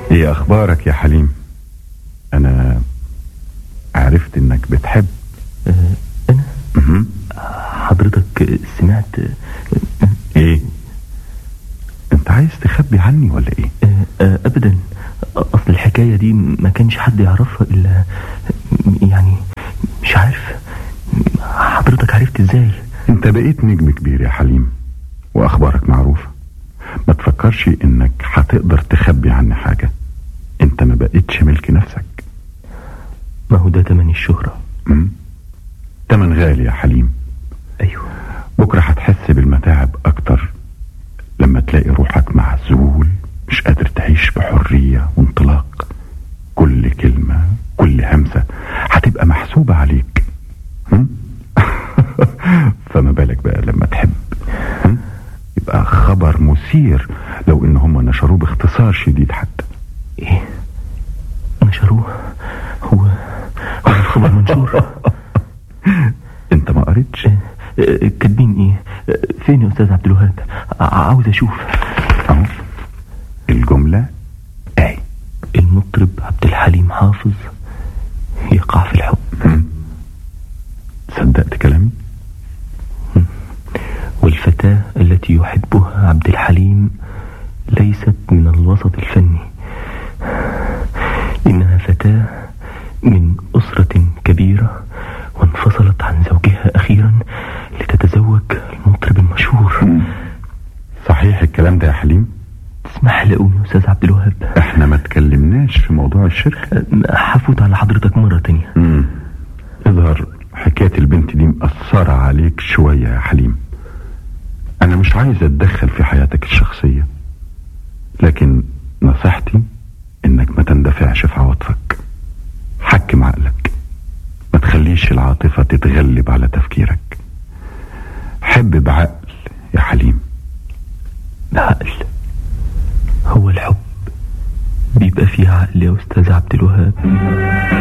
ايه اخبارك يا حليم انا عرفت انك بتحب آه، انا مهم. حضرتك سمعت ايه انت عايز تخبي عني ولا ايه آه، آه، ابدا اصل الحكايه دي ما كانش حد يعرفها الا يعني مش عارف حضرتك عرفت ازاي انت بقيت نجم كبير يا حليم واخبارك معروفة ما تفكرش انك هتقدر تخبي عني حاجة انت ما بقيتش ملك نفسك ما هو ده تمن الشهره مم. تمن غالي يا حليم ايوه بكرة هتحس بالمتاعب اكتر لما تلاقي روحك معزول مش قادر تعيش بحرية وانطلاق كل كلمة كل همسة هتبقى محسوبة عليك هم؟ فما بالك بقى لما تحب هم؟ يبقى خبر مثير لو ان هم نشروه باختصار شديد حتى ايه نشروه هو هو الخبر منشور انت ما قريتش آه، آه، كاتبين ايه آه، فين يا استاذ عبد الوهاب ع- عاوز اشوف اهو الجملة اهي المطرب عبد الحليم حافظ يقع في الحب هم؟ صدقت كلامي والفتاة التي يحبها عبد الحليم ليست من الوسط الفني إنها فتاة من أسرة كبيرة وانفصلت عن زوجها أخيرا لتتزوج المطرب المشهور صحيح الكلام ده يا حليم تسمح لي أقوم يا أستاذ عبد الوهاب احنا ما تكلمناش في موضوع الشركة أه، هفوت على حضرتك مرة تانية امم اظهر حكاية البنت دي مأثرة عليك شوية يا حليم انا مش عايز اتدخل في حياتك الشخصية لكن نصيحتي انك ما تندفعش في عواطفك حكم عقلك ما تخليش العاطفة تتغلب على تفكيرك حب بعقل يا حليم بعقل هو الحب بيبقى فيه عقل يا أستاذ عبد الوهاب